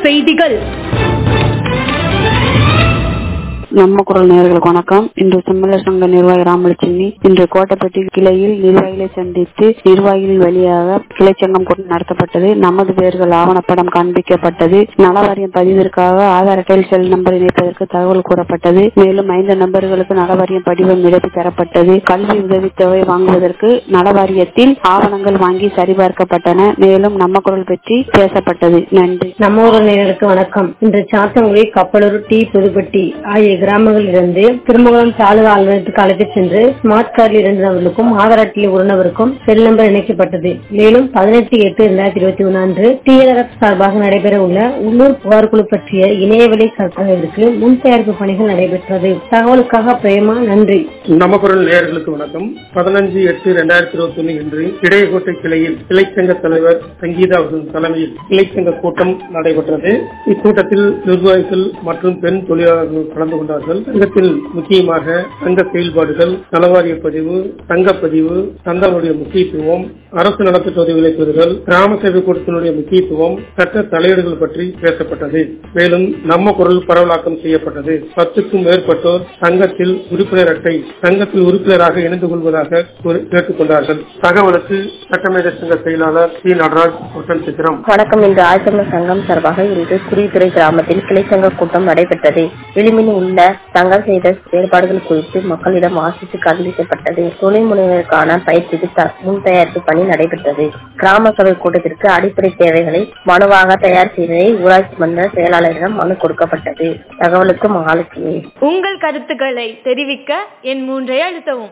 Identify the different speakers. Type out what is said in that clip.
Speaker 1: செய்திகள்
Speaker 2: நம்ம குரல் நேயர்களுக்கு வணக்கம் இன்று செம்மலர் சங்க நிர்வாகி ராமலட்சுமி இன்று கோட்டைப்பட்டி கிளையில் நிர்வாகிகளை சந்தித்து நிர்வாகிகள் வழியாக கிளைச்சங்கம் கூட்டம் நடத்தப்பட்டது நமது பெயர்கள் ஆவணப்படம் காண்பிக்கப்பட்டது நலவாரியம் பதிவிற்காக ஆதார் அட்டையில் செல் நம்பர் இணைப்பதற்கு தகவல் கூறப்பட்டது மேலும் ஐந்து நபர்களுக்கு நலவாரியம் படிவம் எழுதி தரப்பட்டது கல்வி உதவித்தொகை வாங்குவதற்கு நலவாரியத்தில் ஆவணங்கள் வாங்கி சரிபார்க்கப்பட்டன மேலும் நம்ம குரல் பற்றி பேசப்பட்டது நன்றி
Speaker 3: நம்ம ஊர் நேயர்களுக்கு வணக்கம் இன்று சாத்தங்குடி கப்பலூர் டி புதுப்பட்டி ஆகிய கிராமங்களில் இருந்து திருமங்கலம் தாலுகா அலுவலகத்துக்கு அழைத்து சென்று ஸ்மார்ட் கார்டில் இரண்டு நபர்களுக்கும் ஆதார் அட்டையில் ஒரு நபருக்கும் செல் நம்பர் இணைக்கப்பட்டது மேலும் பதினெட்டு எட்டு இரண்டாயிரத்தி இருபத்தி ஒன்று அன்று டிஎல்ஆர்எஃப் சார்பாக நடைபெற உள்ள உள்ளூர் புகார் குழு பற்றிய இணையவழி கற்கதற்கு முன் தயாரிப்பு பணிகள் நடைபெற்றது தகவலுக்காக பிரேமா நன்றி
Speaker 4: நம்ம குரல் நேயர்களுக்கு வணக்கம் பதினஞ்சு எட்டு ரெண்டாயிரத்தி இருபத்தி ஒன்னு இன்று இடையகோட்டை கிளையில் கிளைச்சங்க தலைவர் சங்கீதா அவர்கள் தலைமையில் கிளைச்சங்க கூட்டம் நடைபெற்றது இக்கூட்டத்தில் நிர்வாகிகள் மற்றும் பெண் தொழிலாளர்கள் கலந்து கொண்டார்கள் சங்கத்தில் முக்கியமாக சங்க செயல்பாடுகள் நலவாரிய பதிவு சங்க பதிவு சங்கங்களுடைய முக்கியத்துவம் அரசு நலத்திட்ட உதவிகளை பெறுதல் கிராம சேவை கூட்டத்தினுடைய முக்கியத்துவம் சட்ட தலையீடுகள் பற்றி பேசப்பட்டது மேலும் நம்ம குரல் பரவலாக்கம் செய்யப்பட்டது பத்துக்கும் மேற்பட்டோர் சங்கத்தில் உறுப்பினர் அட்டை சங்கத்தில் உறுப்பினராக இணைந்து கொள்வதாக கூறி- கேட்டுக்கொண்டார்கள் தகவலுக்கு சட்டமேத சங்க செயலாளர் சி நடராஜ் குட்டன் சித்திரம்
Speaker 5: வணக்கம் இன்று ஆழ்த்தமிழ் சங்கம் சார்பாக இன்று குடித்துறை கிராமத்தில் கிளைச்சங்க கூட்டம் நடைபெற்றது விளிம்பில் உள்ள சங்கம் செய்த செயல்பாடுகள் குறித்து மக்களிடம் வாசித்து காண்பிக்கப்பட்டது தொழில் முனைவருக்கான பயிற்சிக்கு த- முன் தயாரிப்பு பணி நடைபெற்றது கிராம சபை கூட்டத்திற்கு அடிப்படை தேவைகளை மனுவாக தயார் செய்ததை ஊராட்சி மன்ற செயலாளரிடம் மனு கொடுக்கப்பட்டது தகவலுக்கு மகாலட்சுமி
Speaker 1: உங்கள் கருத்துக்களை தெரிவிக்க என் மூன்றை அழுத்தவும்